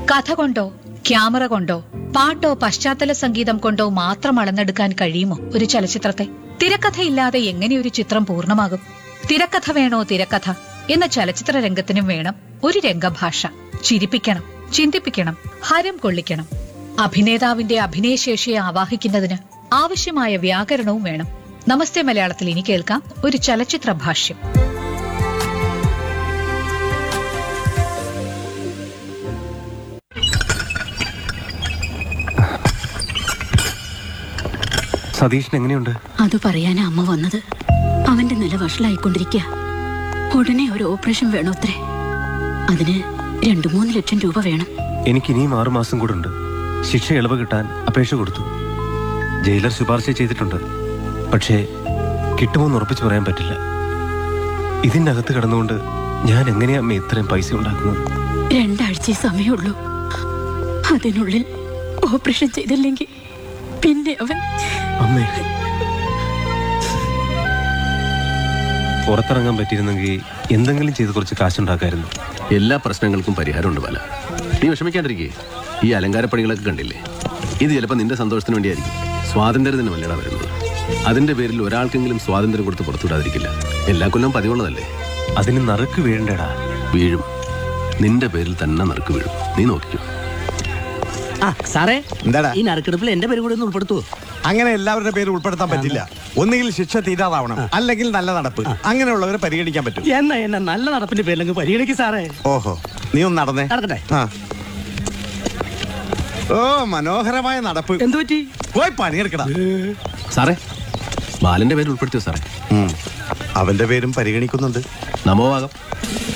കഥ കൊണ്ടോ ക്യാമറ കൊണ്ടോ പാട്ടോ പശ്ചാത്തല സംഗീതം കൊണ്ടോ മാത്രം അളന്നെടുക്കാൻ കഴിയുമോ ഒരു ചലച്ചിത്രത്തെ തിരക്കഥയില്ലാതെ എങ്ങനെ ഒരു ചിത്രം പൂർണ്ണമാകും തിരക്കഥ വേണോ തിരക്കഥ എന്ന ചലച്ചിത്ര രംഗത്തിനും വേണം ഒരു രംഗഭാഷ ചിരിപ്പിക്കണം ചിന്തിപ്പിക്കണം ഹരം കൊള്ളിക്കണം അഭിനേതാവിന്റെ അഭിനയശേഷിയെ ആവാഹിക്കുന്നതിന് ആവശ്യമായ വ്യാകരണവും വേണം നമസ്തേ മലയാളത്തിൽ ഇനി കേൾക്കാം ഒരു ചലച്ചിത്ര ഭാഷ്യം സതീഷിന് എങ്ങനെയുണ്ട് അത് പറയാനാ അമ്മ വന്നത് അവന്റെ നില വഷളായിക്കൊണ്ടിരിക്കുക ഉടനെ ഒരു ഓപ്പറേഷൻ വേണോത്രേ അതിന് രണ്ടു മൂന്ന് ലക്ഷം രൂപ വേണം എനിക്ക് ഇനിയും ആറു മാസം കൂടെ ഉണ്ട് ശിക്ഷ ഇളവ് കിട്ടാൻ അപേക്ഷ കൊടുത്തു ജയിലർ ശുപാർശ ചെയ്തിട്ടുണ്ട് പക്ഷേ കിട്ടുമോന്ന് ഉറപ്പിച്ചു പറയാൻ പറ്റില്ല ഇതിനകത്ത് കിടന്നുകൊണ്ട് ഞാൻ എങ്ങനെയാ അമ്മ ഇത്രയും പൈസ ഉണ്ടാക്കുന്നത് രണ്ടാഴ്ച സമയമുള്ളൂ അതിനുള്ളിൽ ഓപ്പറേഷൻ ചെയ്തില്ലെങ്കിൽ പിന്നെ അവൻ അമ്മേ പുറത്തിറങ്ങാൻ പറ്റിയിരുന്നെങ്കിൽ എന്തെങ്കിലും ചെയ്ത് കുറച്ച് കാശുണ്ടാക്കായിരുന്നു എല്ലാ പ്രശ്നങ്ങൾക്കും പരിഹാരമുണ്ട് പല നീ വിഷമിക്കാണ്ടിരിക്കേ ഈ അലങ്കാരപ്പണികളൊക്കെ കണ്ടില്ലേ ഇത് ചിലപ്പോൾ നിന്റെ സന്തോഷത്തിന് വേണ്ടിയായിരിക്കും സ്വാതന്ത്ര്യത്തിന് വല്ലട വരുന്നത് അതിന്റെ പേരിൽ ഒരാൾക്കെങ്കിലും സ്വാതന്ത്ര്യം കൊടുത്ത് പുറത്തുവിടാതിരിക്കില്ല എല്ലാ കൊല്ലം പതിവുള്ളതല്ലേ അതിന് നറുക്ക് വീഴണ്ടേടാ വീഴും നിന്റെ പേരിൽ തന്നെ നറുക്ക് വീഴും നീ നോക്കിക്കോ ആ സാറേ എന്താടാ ഈ നറുക്കെടുപ്പിൽ എന്റെ പേര് കൂടെ ഒന്ന് ഉൾപ്പെടുത്തുവോ അങ്ങനെ എല്ലാവരുടെ പേര് ഉൾപ്പെടുത്താൻ പറ്റില്ല ഒന്നുകിൽ ശിക്ഷ തീരാതാവണം അല്ലെങ്കിൽ നല്ല നടപ്പ് അങ്ങനെയുള്ളവരെ പരിഗണിക്കാൻ പറ്റും എന്നാ എന്നാ നല്ല നടപ്പിന്റെ പേരിലങ്ങ് പരിഗണിക്കും സാറേ ഓഹോ നീ ഒന്ന് നടന്നേ നടക്കട്ടെ ആ ഓ മനോഹരമായ നടപ്പ് എന്തു പറ്റി പോയി പണിയെടുക്കടാ സാറേ ബാലന്റെ പേര് ഉൾപ്പെടുത്തിയോ സാറേ ഉം. അവന്റെ പേരും പരിഗണിക്കുന്നുണ്ട് നമോവാകം